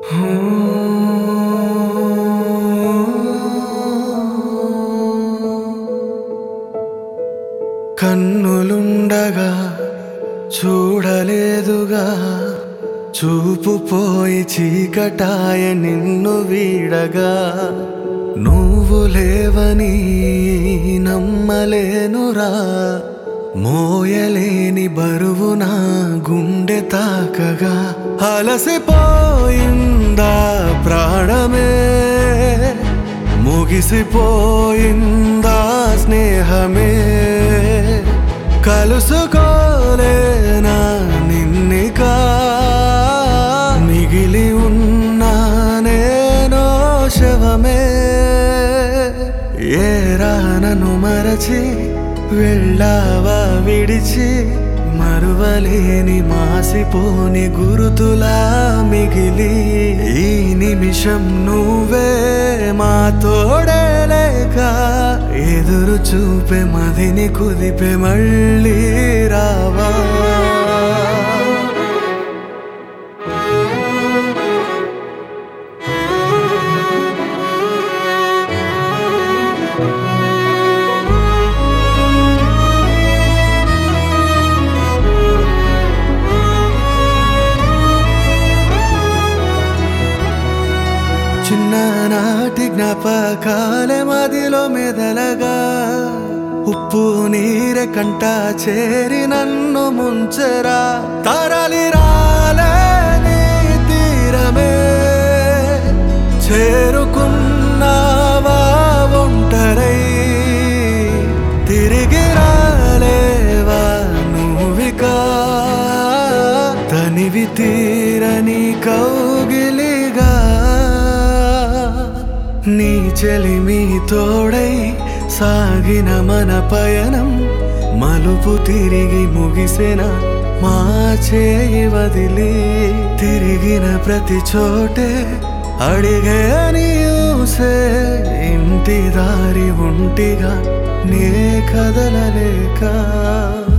కన్నులుండగా చూడలేదుగా చూపు పోయి చీకటాయ నిన్ను వీడగా నువ్వు లేవని నమ్మలేనురా మోయలేని బరువు నా గుండె తాకగా అలసిపోయిందా ప్రాణమే ముగిసిపోయిందా స్నేహమే కలుసుకోలేనా నిన్నికా మిగిలి ఉన్నా నేనో శవమే ఏరా నన్ను మరచి వెళ్ళావా విడిచి మరువలేని మాసిపోని గురుతులా మిగిలి ఈ నిమిషం నువ్వే మా తోడే లేక ఎదురు చూపే మదిని కుదిపే మళ్ళీ రావా చిన్ననాటి జ్ఞాపకాలే మదిలో మెదలగా ఉప్పు నీరె కంట చేరి నన్ను ముంచరా తరలి రాలేని తీరమే చేరుకున్నావా ఒంటరై తిరిగి రాలేవా నువ్వికా తనివి తీరని కౌగిలిగా నీ చెలిమి తోడై సాగిన మన పయనం మలుపు తిరిగి ముగిసిన మా చేయి వదిలి తిరిగిన ప్రతి చోటే అడిగే నీసే ఇంటి దారి ఒంటిగా నే కదలలేక